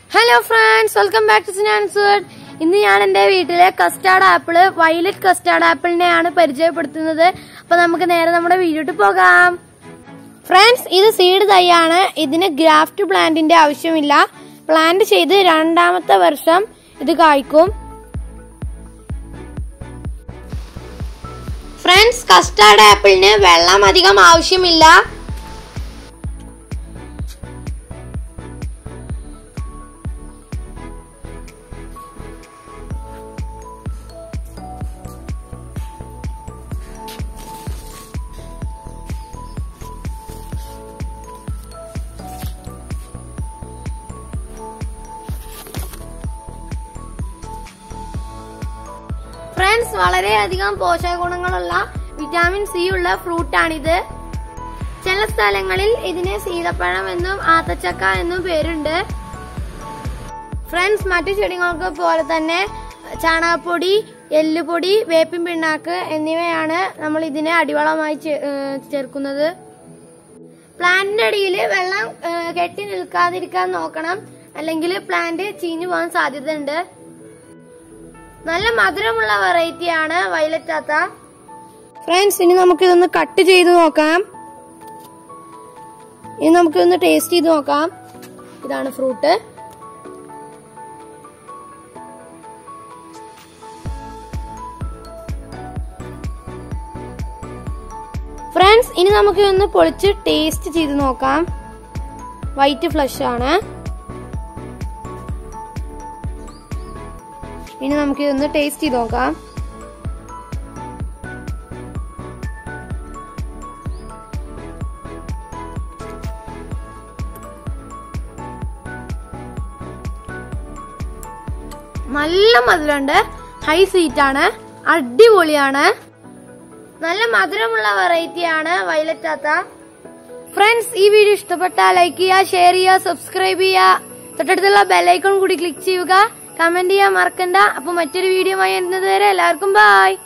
hello friends welcome back to സിനാൻസേർഡ് ഇന്ന് ഞാൻ എന്റെ വീട്ടിലെ കസ്റ്റാർഡ് ആപ്പിള് വയലറ്റ് കസ്റ്റാർഡ് ആപ്പിളിനെയാണ് പരിചയപ്പെടുത്തുന്നത് അപ്പൊ നമുക്ക് നേരെ നമ്മുടെ വീഡിയോട്ട് പോകാം ഫ്രണ്ട്സ് ഇത് സീഡ് തൈയാണ് ഇതിന് ഗ്രാഫ്റ്റ് പ്ലാന്റിന്റെ ആവശ്യമില്ല പ്ലാന്റ് ചെയ്ത് രണ്ടാമത്തെ വർഷം ഇത് കായ്ക്കും ഫ്രണ്ട്സ് കസ്റ്റാർഡ് ആപ്പിളിന് വെള്ളം അധികം ആവശ്യമില്ല ഫ്രണ്ട്സ് വളരെയധികം പോഷക ഗുണങ്ങളുള്ള വിറ്റാമിൻ സി ഉള്ള ഫ്രൂട്ടാണിത് ചില സ്ഥലങ്ങളിൽ ഇതിന് സീതപ്പഴം എന്നും ആത്തച്ചക്ക എന്നും പേരുണ്ട് ഫ്രണ്ട്സ് മറ്റു ചെടികൾക്ക് പോലെ തന്നെ ചാണകപ്പൊടി എല്ലുപൊടി വേപ്പിൻ പിണ്ണാക്ക് എന്നിവയാണ് നമ്മൾ ഇതിനെ അടിവളമായി ചേ- ഏഹ് ചേർക്കുന്നത് പ്ലാന്റിന്റെ അടിയിൽ വെള്ളം ഏഹ് കെട്ടി നിൽക്കാതിരിക്കാൻ നോക്കണം അല്ലെങ്കിൽ പ്ലാന്റ് ചീഞ്ഞു പോകാൻ സാധ്യതയുണ്ട് നല്ല മധുരമുള്ള വെറൈറ്റി ആണ് വയലറ്റ് ആത്ത ഫ്രണ്ട്സ് ഇനി നമുക്ക് ഇതൊന്ന് കട്ട് ചെയ്ത് നോക്കാം ഇനി നമുക്ക് ഇതൊന്ന് ടേസ്റ്റ് ചെയ്ത് നോക്കാം ഇതാണ് ഫ്രൂട്ട് ഫ്രണ്ട്സ് ഇനി നമുക്ക് ഇതൊന്ന് പൊളിച്ച് ടേസ്റ്റ് ചെയ്ത് നോക്കാം വൈറ്റ് ഫ്ലഷ് ആണ് ഇനി നമുക്ക് ഇതൊന്ന് ടേസ്റ്റ് ചെയ്ത് നോക്കാം നല്ല മധുരമുണ്ട് ഹൈ സ്വീറ്റ് ആണ് അടിപൊളിയാണ് നല്ല മധുരമുള്ള വെറൈറ്റി ആണ് വയലറ്റ് ആത്ത ഫ്രണ്ട്സ് ഈ വീഡിയോ ഇഷ്ടപ്പെട്ടാൽ ലൈക്ക് ചെയ്യുക ഷെയർ ചെയ്യുക സബ്സ്ക്രൈബ് ചെയ്യുക തൊട്ടടുത്തുള്ള ബെല്ലൈക്കൺ കൂടി ക്ലിക്ക് ചെയ്യുക കമന്റ് ചെയ്യാൻ മറക്കണ്ട അപ്പൊ മറ്റൊരു വീഡിയോ ആയി വരുന്നത് വരെ എല്ലാവർക്കും ബൈ